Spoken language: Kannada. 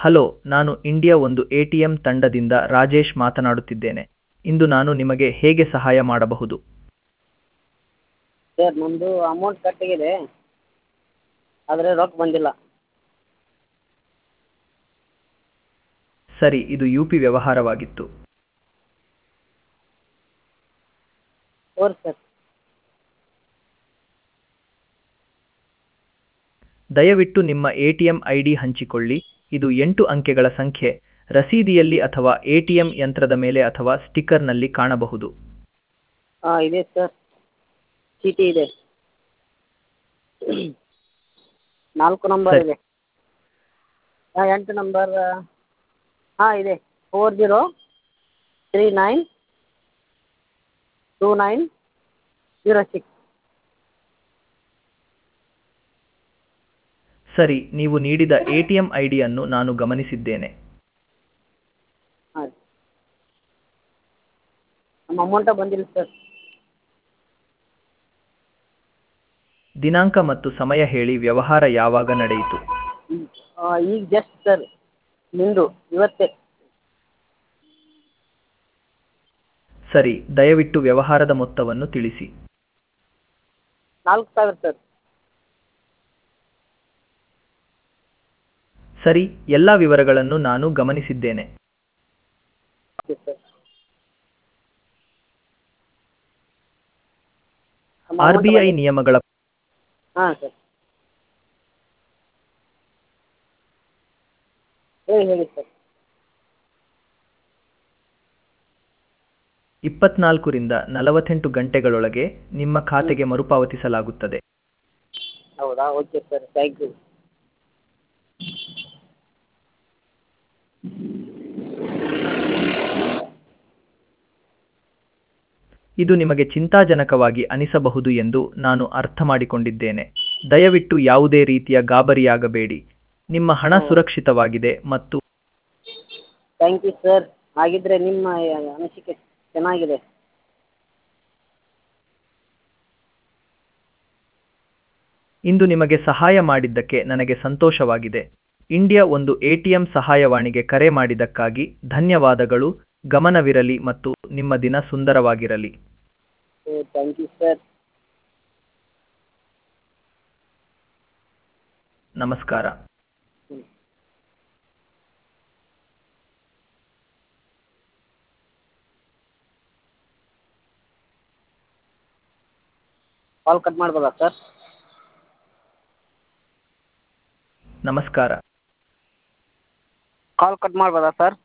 ಹಲೋ ನಾನು ಇಂಡಿಯಾ ಒಂದು ಎ ಟಿ ಎಂ ತಂಡದಿಂದ ರಾಜೇಶ್ ಮಾತನಾಡುತ್ತಿದ್ದೇನೆ ಇಂದು ನಾನು ನಿಮಗೆ ಹೇಗೆ ಸಹಾಯ ಮಾಡಬಹುದು ಸರ್ ನಮ್ಮದು ಅಮೌಂಟ್ ಕಟ್ಟಾಗಿದೆ ಆದರೆ ರೊಕ್ಕ ಬಂದಿಲ್ಲ ಸರಿ ಇದು ಯು ಪಿ ವ್ಯವಹಾರವಾಗಿತ್ತು ತೋರಿ ಸರ್ ದಯವಿಟ್ಟು ನಿಮ್ಮ A T M I D ಹಂಚಿಕೊಳ್ಳಿ ಇದು ಎಂಟು ಅಂಕೆಗಳ ಸಂಖ್ಯೆ ರಸೀದಿಯಲ್ಲಿ ಅಥವಾ ಎ ಟಿ ಎಂ ಯಂತ್ರದ ಮೇಲೆ ಅಥವಾ ಸ್ಟಿಕ್ಕರ್ನಲ್ಲಿ ಕಾಣಬಹುದು ಹಾಂ ಇದೆ ಸರ್ ಚೀಟಿ ಇದೆ ನಾಲ್ಕು ನಂಬರ್ ಸರಿ. ಇದೆ ಹಾಂ ಎಂಟು ನಂಬರ್ ಹಾಂ ಇದೆ four zero three nine two nine zero six ಸರಿ ನೀವು ನೀಡಿದ ಎ ಟಿ ಎಂ ಐ ಡಿಯನ್ನು ನಾನು ಗಮನಿಸಿದ್ದೇನೆ ಹಾಂ ನಮ್ಮ ಅಮೌಂಟೇ ಬಂದಿಲ್ಲ ಸರ್ ದಿನಾಂಕ ಮತ್ತು ಸಮಯ ಹೇಳಿ ವ್ಯವಹಾರ ಯಾವಾಗ ನಡೆಯಿತು ಈಗ ಜಸ್ಟ್ ಸರ್ ನಿಮ್ಮದು ಇವತ್ತೇ ಸರಿ ದಯವಿಟ್ಟು ವ್ಯವಹಾರದ ಮೊತ್ತವನ್ನು ತಿಳಿಸಿ ನಾಲ್ಕು ಸಾವಿರ ಸರ್ ಸರಿ ಎಲ್ಲ ವಿವರಗಳನ್ನು ನಾನು ಗಮನಿಸಿದ್ದೇನೆ okay sir R B I ನಿಯಮಗಳ ಹಾಂ ಸರ್ ಹೇಳಿ ಹೇಳಿ ಸರ್ ಇಪ್ಪತ್ನಾಲ್ಕರಿಂದ ನಲವತ್ತೆಂಟು ಗಂಟೆಗಳೊಳಗೆ ನಿಮ್ಮ ಖಾತೆಗೆ ಮರುಪಾವತಿಸಲಾಗುತ್ತದೆ ಹೌದಾ ಓಕೆ ಸರ್ ಥ್ಯಾಂಕ್ ಯು ಇದು ನಿಮಗೆ ಚಿಂತಾಜನಕವಾಗಿ ಅನಿಸಬಹುದು ಎಂದು ನಾನು ಅರ್ಥ ಮಾಡಿಕೊಂಡಿದ್ದೇನೆ ದಯವಿಟ್ಟು ಯಾವುದೇ ರೀತಿಯ ಗಾಬರಿಯಾಗಬೇಡಿ ನಿಮ್ಮ ಹಣ ಸುರಕ್ಷಿತವಾಗಿದೆ ಮತ್ತು ಥ್ಯಾಂಕ್ ಯು ಸರ್ ಹಾಗಿದ್ರೆ ನಿಮ್ಮ ಅನಿಸಿಕೆ ಚೆನ್ನಾಗಿದೆ ಇಂದು ನಿಮಗೆ ಸಹಾಯ ಮಾಡಿದ್ದಕ್ಕೆ ನನಗೆ ಸಂತೋಷವಾಗಿದೆ ಇಂಡಿಯಾ ಒಂದು ಎಟಿಎಂ ಸಹಾಯವಾಣಿಗೆ ಕರೆ ಮಾಡಿದ್ದಕ್ಕಾಗಿ ಧನ್ಯವಾದಗಳು ಗಮನವಿರಲಿ ಮತ್ತು ನಿಮ್ಮ ದಿನ ಸುಂದರವಾಗಿರಲಿ ಥ್ಯಾಂಕ್ ಯು ಸರ್ ನಮಸ್ಕಾರ ಕಾಲ್ ಕಟ್ ಮಾಡ್ಬೋದಾ ಸರ್ ನಮಸ್ಕಾರ ಕಾಲ್ ಕಟ್ ಮಾಡ್ಬೋದಾ ಸರ್